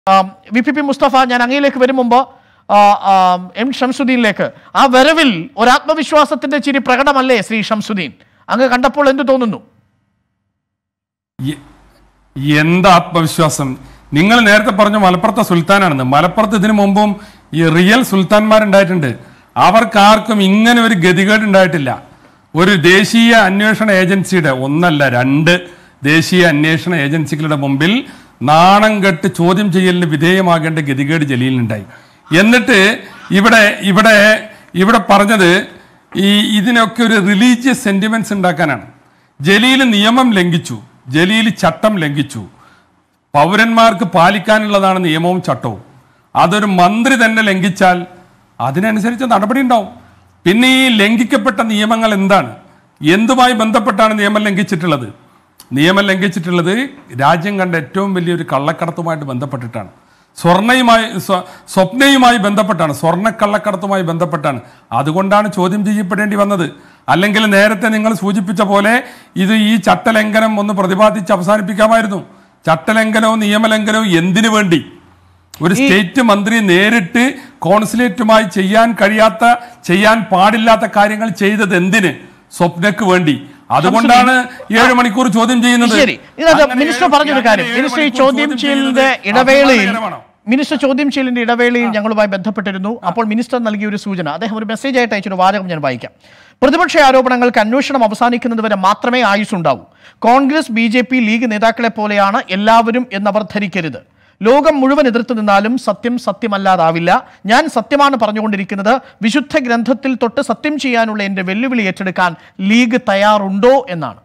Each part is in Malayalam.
വി പി പി മുസ്തഫ ഞാൻ അങ്ങയിലേക്ക് വരും മുമ്പ് ആ, ആ, എം ഷംസുദ്ദീനിലേക്ക് ആ വരവിൽ ഒരു ആത്മവിശ്വാസത്തിന്റെ ചിരി പ്രകടമല്ലേ ശ്രീ ഷംസുദ്ദീൻ അങ്ങ് കണ്ടപ്പോൾ എന്ത് തോന്നുന്നു എ- എന്ത് ആത്മവിശ്വാസം നിങ്ങൾ നേരത്തെ പറഞ്ഞു മലപ്പുറത്തെ സുൽത്താനാണെന്ന് മലപ്പുറത്ത് ഇതിനു മുമ്പും ഈ റിയൽ സുൽത്താൻമാരുണ്ടായിട്ടുണ്ട് അവർക്കാർക്കും ഇങ്ങനെ ഒരു ഗതികേട് ഉണ്ടായിട്ടില്ല ഒരു ദേശീയ അന്വേഷണ ഏജൻസിയുടെ ഒന്നല്ല രണ്ട് ദേശീയ അന്വേഷണ ഏജൻസികളുടെ മുമ്പിൽ നാണം കെട്ട് ചോദ്യം ചെയ്യലിന് വിധേയമാകേണ്ട ഗതികേട് ജലീലിനുണ്ടായി എന്നിട്ട് ഇവിടെ ഇവിടെ ഇവിടെ പറഞ്ഞത് ഈ ഇതിനൊക്കെ ഒരു റിലീജിയസ് സെന്റിമെന്റ്സ് ഉണ്ടാക്കാനാണ് ജലീൽ നിയമം ലംഘിച്ചു ജലീൽ ചട്ടം ലംഘിച്ചു പൗരന്മാർക്ക് പാലിക്കാനുള്ളതാണ് നിയമവും ചട്ടവും അതൊരു മന്ത്രി തന്നെ ലംഘിച്ചാൽ അതിനനുസരിച്ച് നടപടി ഉണ്ടാവും പിന്നെ ഈ ലംഘിക്കപ്പെട്ട നിയമങ്ങൾ എന്താണ് എന്തുമായി ബന്ധപ്പെട്ടാണ് നിയമം ലംഘിച്ചിട്ടുള്ളത് നിയമം ലംഘിച്ചിട്ടുള്ളത് രാജ്യം കണ്ട ഏറ്റവും വലിയൊരു കള്ളക്കടത്തുമായിട്ട് ബന്ധപ്പെട്ടിട്ടാണ് സ്വർണ്ണയുമായി സ്വ- സ്വപ്നയുമായി ബന്ധപ്പെട്ടാണ് സ്വർണ്ണക്കള്ളക്കടത്തുമായി ബന്ധപ്പെട്ടാണ് അതുകൊണ്ടാണ് ചോദ്യം ചെയ്യപ്പെടേണ്ടി വന്നത് അല്ലെങ്കിൽ നേരത്തെ നിങ്ങൾ സൂചിപ്പിച്ച പോലെ ഇത് ഈ ചട്ടലംഘനം ഒന്ന് പ്രതിപാദിച്ച് അവസാനിപ്പിക്കാമായിരുന്നു ചട്ടലംഘനവും നിയമലംഘനവും എന്തിനു വേണ്ടി ഒരു സ്റ്റേറ്റ് മന്ത്രി നേരിട്ട് കോൺസുലേറ്റുമായി ചെയ്യാൻ കഴിയാത്ത ചെയ്യാൻ പാടില്ലാത്ത കാര്യങ്ങൾ ചെയ്തത് എന്തിന് സ്വപ്നക്ക് വേണ്ടി അതുകൊണ്ടാണ് ഏഴ് മണിക്കൂർ ചോദ്യം ചെയ്യുന്നത് ശരി ഇതിനകത്ത് അങ്ങനെ മിനിസ്റ്റർ ഏഴ് പറഞ്ഞൊരു കാര്യം ഏഴ് മിനിസ്റ്റർ ഈ മണിക്കൂർ ചോദ്യം ചെയ്യലിന്റെ ചെയ്യുന്നത് ഇടവേളയിൽ അപമാനകരമാണോ? മിനിസ്റ്റർ ചോദ്യം ചെയ്യലിന്റെ ഇടവേളയിൽ ഞങ്ങളുമായി ബന്ധപ്പെട്ടിരുന്നു അപ്പോൾ മിനിസ്റ്റർ നൽകിയ ഒരു സൂചന അദ്ദേഹം ഒരു മെസ്സേജ് ആയിട്ട് അയച്ചൊരു വാചകം ഞാൻ വായിക്കാം പ്രതിപക്ഷ ആരോപണങ്ങൾക്ക് അന്വേഷണം അവസാനിക്കുന്നത് വരെ മാത്രമേ ആയുസ് ഉണ്ടാവൂ Congress B J P League നേതാക്കളെ പോലെയാണ് എല്ലാവരും എന്നവർ ധരിക്കരുത് ലോകം മുഴുവൻ എതിർത്ത് നിന്നാലും സത്യം സത്യമല്ലാതാവില്ല ഞാൻ സത്യമാണ് പറഞ്ഞുകൊണ്ടിരിക്കുന്നത് വിശുദ്ധ ഗ്രന്ഥത്തിൽ തൊട്ട് സത്യം ചെയ്യാനുള്ള എന്റെ വെല്ലുവിളി ഏറ്റെടുക്കാൻ ലീഗ് തയ്യാറുണ്ടോ എന്നാണ്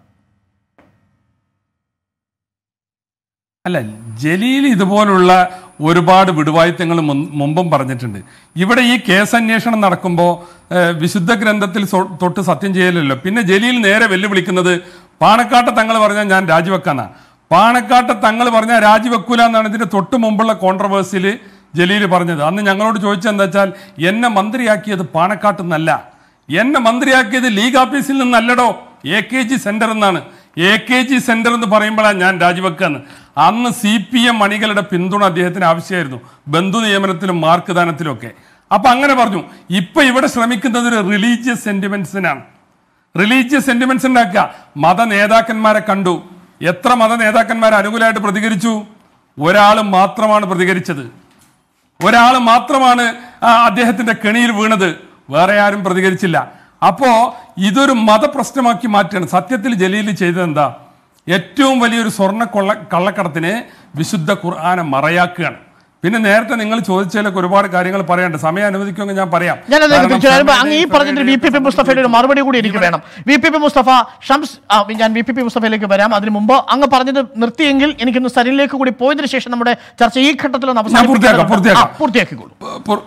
അല്ല ജലീൽ ഇതുപോലുള്ള ഒരുപാട് വിടുവായുത്തങ്ങൾ മുൻ- മുമ്പും പറഞ്ഞിട്ടുണ്ട് ഇവിടെ ഈ കേസ് അന്വേഷണം നടക്കുമ്പോൾ വിശുദ്ധ ഗ്രന്ഥത്തിൽ സൊ- തൊട്ട് സത്യം ചെയ്യലല്ലോ പിന്നെ ജലീൽ നേരെ വെല്ലുവിളിക്കുന്നത് പാണക്കാട്ടെ തങ്ങൾ പറഞ്ഞാൽ ഞാൻ രാജിവെക്കാന്നാ പാണക്കാട്ടെ തങ്ങൾ പറഞ്ഞാൽ രാജിവെക്കൂല എന്നാണ് ഇതിന്റെ തൊട്ട് മുമ്പുള്ള കോൺട്രവേഴ്സിയിൽ ജലീൽ പറഞ്ഞത് അന്ന് ഞങ്ങളോട് ചോദിച്ചത് എന്താ വെച്ചാൽ എന്നെ മന്ത്രിയാക്കിയത് പാണക്കാട്ട് നിന്നല്ല എന്നെ മന്ത്രിയാക്കിയത് ലീഗ് ഓഫീസിൽ നിന്നല്ലടോ എ കെ ജി സെന്റർ എന്നാണ് എ കെ ജി സെന്റർ എന്ന് പറയുമ്പോഴാണ് ഞാൻ രാജിവെക്കാന്ന് അന്ന് സി പി എം അണികളുടെ പിന്തുണ അദ്ദേഹത്തിന് ആവശ്യമായിരുന്നു ബന്ധു നിയമനത്തിലും മാർക്ക് ദാനത്തിലും ഒക്കെ അപ്പൊ അങ്ങനെ പറഞ്ഞു ഇപ്പൊ ഇവിടെ ശ്രമിക്കുന്നത് ഒരു റിലീജിയസ് സെന്റിമെന്റ്സിനാണ് റിലീജിയസ് സെന്റിമെന്റ്സ് ഉണ്ടാക്കുക മത നേതാക്കന്മാരെ കണ്ടു എത്ര മത നേതാക്കന്മാർ അനുകൂലമായിട്ട് പ്രതികരിച്ചു ഒരാൾ മാത്രമാണ് പ്രതികരിച്ചത് ഒരാൾ മാത്രമാണ് ആ, അദ്ദേഹത്തിന്റെ കെണിയിൽ വീണത് വേറെ ആരും പ്രതികരിച്ചില്ല അപ്പോ ഇതൊരു മതപ്രശ്നമാക്കി മാറ്റുകയാണ് സത്യത്തിൽ ജലീൽ ചെയ്തത് എന്താ ഏറ്റവും വലിയൊരു സ്വർണ്ണ കൊള്ള കള്ളക്കടത്തിനെ വിശുദ്ധ ഖുർആനെ മറയാക്കുകയാണ് പിന്നെ നേരത്തെ നിങ്ങൾ ചോദിച്ചതിലൊക്കെ ഒരുപാട് കാര്യങ്ങൾ പറയാനുണ്ട് സമയം അനുവദിക്കുമെങ്കിൽ ഞാൻ പറയാം ഞാൻ അതിലേക്ക് കാരണം തിരിച്ചു വരുമ്പോൾ അങ്ങ് ഈ ഫെബ്രുവരി- പറഞ്ഞിട്ട് വി പി പി മുസ്തഫയുടെ ഒരു മറുപടി കൂടി എനിക്ക് വേണം V P P Musthafa Shams ആ, ഞാൻ വി പി പി മുസ്തഫയിലേക്ക് വരാം അതിന് മുമ്പ് അങ്ങ് പറഞ്ഞത് നിർത്തിയെങ്കിൽ എനിക്കൊന്ന് സരിനിലേക്ക് കൂടി പോയതിനു ശേഷം നമ്മുടെ ചർച്ച ഈ ഘട്ടത്തിലൊന്ന് പൂർത്തിയാക്കാം, അവസാനിപ്പിക്കാം പൂർത്തിയാക്കാം. പൂർത്തിയാക്കിക്കോളൂ പൂർ-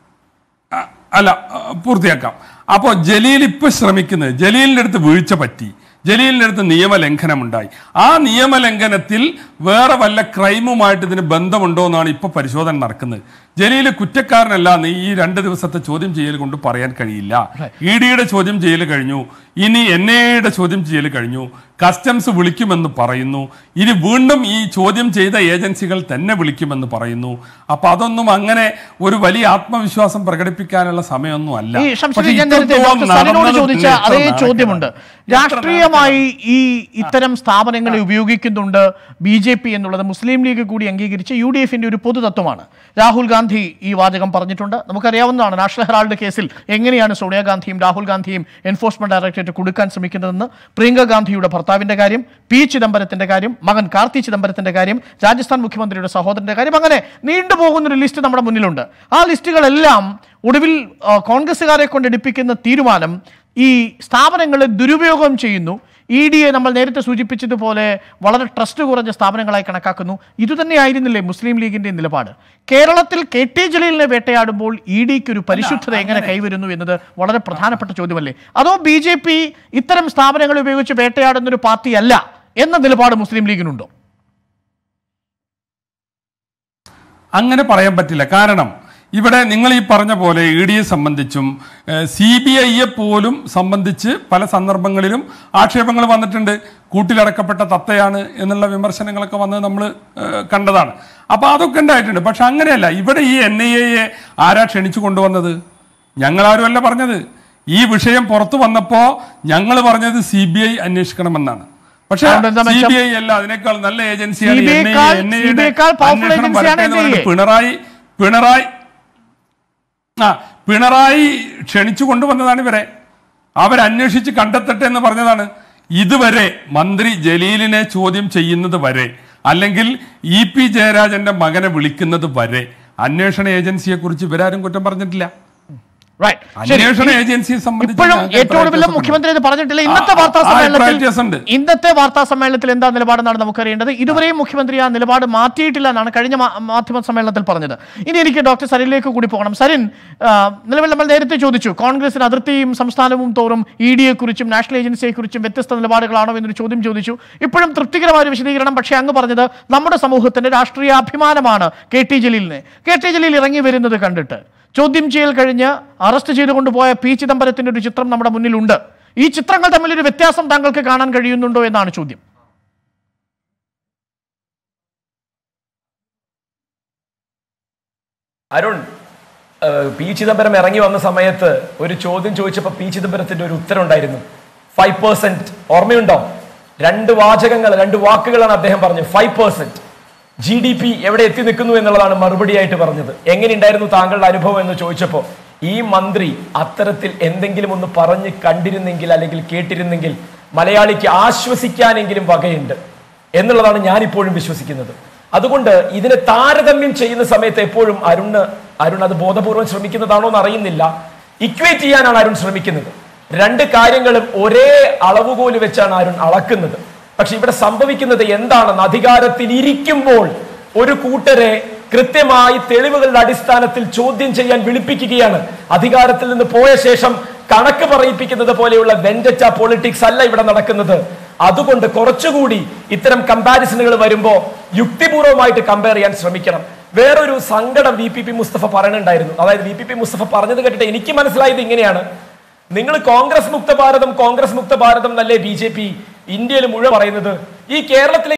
അ- അല്ല അ, പൂർത്തിയാക്കാം അപ്പോൾ ജലീൽ ഇപ്പൊ ശ്രമിക്കുന്നത് ജലീലിന്റെ അടുത്ത് വീഴ്ച പറ്റി ജലീലിന്റെ അടുത്ത് നിയമലംഘനം ഉണ്ടായി ആ നിയമലംഘനത്തിൽ വേറെ വല്ല ക്രൈമുമായിട്ട് ഇതിന് ബന്ധമുണ്ടോ എന്നാണ് ഇപ്പൊ പരിശോധന നടക്കുന്നത് ജലീൽ കുറ്റക്കാരനല്ല എന്ന് ഈ രണ്ട് ദിവസത്തെ ചോദ്യം ചെയ്യൽ കൊണ്ട് പറയാൻ കഴിയില്ല ഇ ഡിയുടെ ചോദ്യം ചെയ്യൽ കഴിഞ്ഞു ഇനി എൻ ഐയുടെ ചോദ്യം ചെയ്യൽ കഴിഞ്ഞു കസ്റ്റംസ് വിളിക്കുമെന്ന് പറയുന്നു ഇനി വീണ്ടും ഈ ചോദ്യം ചെയ്ത ഏജൻസികൾ തന്നെ വിളിക്കുമെന്ന് പറയുന്നു അപ്പൊ അതൊന്നും അങ്ങനെ ഒരു വലിയ ആത്മവിശ്വാസം പ്രകടിപ്പിക്കാനുള്ള സമയമൊന്നും അല്ല ഈ ഷംസുദ്ദീൻ പക്ഷേ ഞാൻ നേരത്തെ ഇത്രത്തോളം ഡോക്ടർ സലിനോട് നടന്നത് ചോദിച്ച എത്ര അതേ നാണക്കേടാണ്. ചോദ്യമുണ്ട് എത്ര രാഷ്ട്രീയമായി ഈ ഇത്തരം സ്ഥാപനങ്ങളെ ഉപയോഗിക്കുന്നുണ്ട് ബി ജെ പി എന്നുള്ളത് മുസ്ലിം ലീഗ് കൂടി അംഗീകരിച്ച യു ഡി എഫിന്റെ ഒരു പൊതുതത്വമാണ് രാഹുൽ ഗാന്ധി ഈ വാചകം പറഞ്ഞിട്ടുണ്ട് നമുക്കറിയാവുന്നതാണ് നാഷണൽ ഹെറാൾഡ് കേസിൽ എങ്ങനെയാണ് സോണിയാഗാന്ധിയും രാഹുൽ ഗാന്ധിയും എൻഫോഴ്സ്മെന്റ് ഡയറക്ടറേറ്റ് കൊടുക്കാൻ ശ്രമിക്കുന്നതെന്ന് പ്രിയങ്ക ഗാന്ധിയുടെ ഭർത്താവിന്റെ കാര്യം പി ചിദംബരത്തിന്റെ കാര്യം മകൻ കാർത്തി ചിദംബരത്തിന്റെ കാര്യം രാജസ്ഥാൻ മുഖ്യമന്ത്രിയുടെ സഹോദരന്റെ കാര്യം അങ്ങനെ നീണ്ടുപോകുന്ന ഒരു ലിസ്റ്റ് നമ്മുടെ മുന്നിലുണ്ട് ആ ലിസ്റ്റുകളെല്ലാം ഒടുവിൽ ആ, കോൺഗ്രസ്സുകാരെ കൊണ്ട് എടുപ്പിക്കുന്ന തീരുമാനം ഈ സ്ഥാപനങ്ങളെ ദുരുപയോഗം ചെയ്യുന്നു ഇ ഡിയെ നമ്മൾ നേരത്തെ സൂചിപ്പിച്ചതുപോലെ വളരെ ട്രസ്റ്റ് കുറഞ്ഞ സ്ഥാപനങ്ങളായി കണക്കാക്കുന്നു ഇതുതന്നെയായിരുന്നില്ലേ മുസ്ലിം ലീഗിന്റെ നിലപാട് കേരളത്തിൽ കെ ടി ജലീലിനെ വേട്ടയാടുമ്പോൾ ഇ ഡിക്ക് ഒരു പരിശുദ്ധത എങ്ങനെ കൈവരുന്നു എന്നത് വളരെ പ്രധാനപ്പെട്ട ചോദ്യമല്ലേ അതോ ബി ജെ പി ഇത്തരം സ്ഥാപനങ്ങൾ ഉപയോഗിച്ച് വേട്ടയാടുന്ന ഒരു പാർട്ടിയല്ല എന്ന നിലപാട് മുസ്ലിം ലീഗിനുണ്ടോ അങ്ങനെ പറയാൻ പറ്റില്ല കാരണം ഇവിടെ നിങ്ങൾ ഈ പറഞ്ഞ പോലെ ഇ ഡിയെ സംബന്ധിച്ചും സി ബി ഐയെ പോലും സംബന്ധിച്ച് പല സന്ദർഭങ്ങളിലും ആക്ഷേപങ്ങൾ വന്നിട്ടുണ്ട് കൂട്ടിലടക്കപ്പെട്ട തത്തയാണ് എന്നുള്ള വിമർശനങ്ങളൊക്കെ വന്നത് നമ്മൾ കണ്ടതാണ് അപ്പൊ അതൊക്കെ ഉണ്ടായിട്ടുണ്ട് പക്ഷെ അങ്ങനെയല്ല ഇവിടെ ഈ എൻ ഐ എയെ ആരാ ക്ഷണിച്ചു കൊണ്ടുവന്നത് ഞങ്ങളാരും അല്ല പറഞ്ഞത് ഈ വിഷയം പുറത്തു വന്നപ്പോ ഞങ്ങൾ പറഞ്ഞത് സി ബി ഐ അന്വേഷിക്കണമെന്നാണ് പക്ഷെ അതുകൊണ്ട് എന്താ സി മെച്ചം? ബി ഐ അല്ല അതിനേക്കാൾ നല്ല ഏജൻസിയാണ് CBI NIA. ക്കാൾ- NIA CBI യുടെ ക്കാൾ powerful അന്വേഷണം agency ആണ് വരട്ടെ എന്ന് പറഞ്ഞിട്ട് NIA. പിണറായി പിണറായി ആ പിണറായി ക്ഷണിച്ചു കൊണ്ടുവന്നതാണ് ഇവരെ അവരന്വേഷിച്ച് കണ്ടെത്തട്ടെ എന്ന് പറഞ്ഞതാണ് ഇതുവരെ മന്ത്രി ജലീലിനെ ചോദ്യം ചെയ്യുന്നത് വരെ അല്ലെങ്കിൽ ഇ പി ജയരാജന്റെ മകനെ വിളിക്കുന്നത് വരെ അന്വേഷണ ഏജൻസിയെ കുറിച്ച് ഇവരാരും കുറ്റം പറഞ്ഞിട്ടില്ല Right. ശരി. അന്വേഷണ ഏജൻസിയെ സംബന്ധിച്ച് ഇപ്പോഴും ഞങ്ങൾക്ക് ഏറ്റവും ഒടുവിലും അഭിപ്രായ മുഖ്യമന്ത്രി ഇത് പറഞ്ഞിട്ടില്ല ഇന്നത്തെ ആ, വാർത്താ ആ, അഭിപ്രായ സമ്മേളനത്തിൽ വ്യത്യാസമുണ്ട്. ഇന്നത്തെ വാർത്താ സമ്മേളനത്തിൽ എന്താ നിലപാടെന്നാണ് നമുക്കറിയേണ്ടത് ഇതുവരെയും മുഖ്യമന്ത്രി ആ നിലപാട് മാറ്റിയിട്ടില്ല എന്നാണ് കഴിഞ്ഞ മാ- മാധ്യമ സമ്മേളനത്തിൽ പറഞ്ഞത് ഇനി എനിക്ക് ഡോക്ടർ സരിനിലേക്ക് കൂടി പോകണം സരിൻ ആ, നിലവിൽ നമ്മൾ നേരത്തെ ചോദിച്ചു കോൺഗ്രസിന് അതിർത്തിയും സംസ്ഥാനവും തോറും ഇ ഡിയെ കുറിച്ചും നാഷണൽ ഏജൻസിയെ കുറിച്ചും വ്യത്യസ്ത നിലപാടുകളാണോ എന്നൊരു ചോദ്യം ചോദിച്ചു ഇപ്പോഴും തൃപ്തികരമായ ഒരു വിശദീകരണം പക്ഷേ അങ്ങ് പറഞ്ഞത് നമ്മുടെ സമൂഹത്തിന്റെ രാഷ്ട്രീയ അഭിമാനമാണ് കെ ടി ജലീലിനെ കെ ടി ജലീൽ ഇറങ്ങി വരുന്നത് കണ്ടിട്ട് ചോദ്യം ചെയ്യൽ കഴിഞ്ഞ് അറസ്റ്റ് ചെയ്തുകൊണ്ടുപോയ പി ചിദംബരത്തിന്റെ ഒരു ചിത്രം നമ്മുടെ മുന്നിലുണ്ട് ഈ ചിത്രങ്ങൾ തമ്മിൽ ഒരു വ്യത്യാസം താങ്കൾക്ക് കാണാൻ കഴിയുന്നുണ്ടോ എന്നാണ് ചോദ്യം അരുൺ ഏഹ്, പി ചിദംബരം ഇറങ്ങി വന്ന സമയത്ത് ഒരു ചോദ്യം ചോദിച്ചപ്പോൾ പി ചിദംബരത്തിന്റെ ഒരു ഉത്തരം ഉണ്ടായിരുന്നു ഫൈവ് പെർസെന്റ് ഓർമ്മയുണ്ടോ രണ്ട് വാചകങ്ങൾ രണ്ട് വാക്കുകളാണ് അദ്ദേഹം പറഞ്ഞത് five percent G D P എവിടെ എത്തി നിൽക്കുന്നു എന്നുള്ളതാണ് മറുപടിയായിട്ട് പറഞ്ഞത് എങ്ങനെയുണ്ടായിരുന്നു താങ്കളുടെ അനുഭവം എന്ന് ചോദിച്ചപ്പോൾ ഈ മന്ത്രി അത്തരത്തിൽ എന്തെങ്കിലും ഒന്ന് പറഞ്ഞ് കണ്ടിരുന്നെങ്കിൽ അല്ലെങ്കിൽ കേട്ടിരുന്നെങ്കിൽ മലയാളിക്ക് ആശ്വസിക്കാനെങ്കിലും വകയുണ്ട് എന്നുള്ളതാണ് ഞാൻ ഇപ്പോഴും വിശ്വസിക്കുന്നത് അതുകൊണ്ട് ഇതിനെ താരതമ്യം ചെയ്യുന്ന സമയത്ത് എപ്പോഴും അരുണ് അരുൺ അത് ബോധപൂർവം ശ്രമിക്കുന്നതാണോ എന്ന് അറിയുന്നില്ല ഇക്വേറ്റ് ചെയ്യാനാണ് അരുൺ ശ്രമിക്കുന്നത് രണ്ട് കാര്യങ്ങളും ഒരേ അളവുകോല് വെച്ചാണ് അരുൺ അളക്കുന്നത് പക്ഷെ ഇവിടെ സംഭവിക്കുന്നത് എന്താണെന്ന് അധികാരത്തിൽ ഇരിക്കുമ്പോൾ ഒരു കൂട്ടരെ കൃത്യമായി തെളിവുകളുടെ അടിസ്ഥാനത്തിൽ ചോദ്യം ചെയ്യാൻ വിളിപ്പിക്കുകയാണ് അധികാരത്തിൽ നിന്ന് പോയ ശേഷം കണക്ക് പറയിപ്പിക്കുന്നത് പോലെയുള്ള വെൻഡറ്റ പൊളിറ്റിക്സ് അല്ല ഇവിടെ നടക്കുന്നത് അതുകൊണ്ട് കുറച്ചുകൂടി ഇത്തരം കമ്പാരിസണുകൾ വരുമ്പോൾ യുക്തിപൂർവമായിട്ട് കമ്പയർ ചെയ്യാൻ ശ്രമിക്കണം വേറൊരു സങ്കടം വി പി പി മുസ്തഫ പറയുന്നുണ്ടായിരുന്നു അതായത് വി പി പി മുസ്തഫ പറഞ്ഞത് കേട്ടിട്ട് എനിക്ക് മനസ്സിലായത് ഇങ്ങനെയാണ് നിങ്ങൾ കോൺഗ്രസ് മുക്ത ഭാരതം കോൺഗ്രസ് മുക്ത ഭാരതം എന്നല്ലേ ബി ജെ പി ഇന്ത്യയിൽ മുഴുവൻ പറയുന്നത് ഈ കേരളത്തിലെ